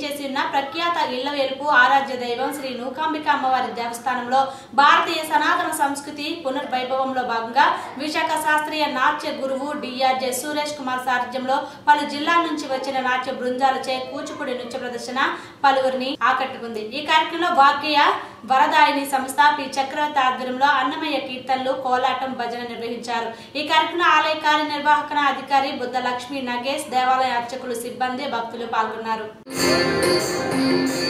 వేంచేసి ఉన్న ప్రఖ్యాత ఇళ్ల వేలుపు ఆరాధ్య దైవం శ్రీ నూకాంబిక అమ్మవారి దేవస్థానంలో భారతీయ సనాతన సంస్కృతి పునర్వైభవంలో భాగంగా విశాఖ శాస్త్రీయ నాట్య గురువు డిఆర్జే సురేష్ కుమార్ సారథ్యంలో పలు జిల్లాల నుంచి వచ్చిన నాట్య బృందాలచే కూచిపూడి నృత్య ప్రదర్శన పలువురిని ఆకట్టుకుంది ఈ కార్యక్రమంలో వాక్య వరదాయిని సంస్థ పి చక్రవర్తి ఆధ్వర్యంలో అన్నమయ్య కీర్తనలు కోలాటం భజన నిర్వహించారు ఈ కార్యక్రమంలో ఆలయ కార్యనిర్వాహక అధికారి బుద్ధ లక్ష్మీ నగేష్ దేవాలయ అర్చకులు సిబ్బంది భక్తులు పాల్గొన్నారు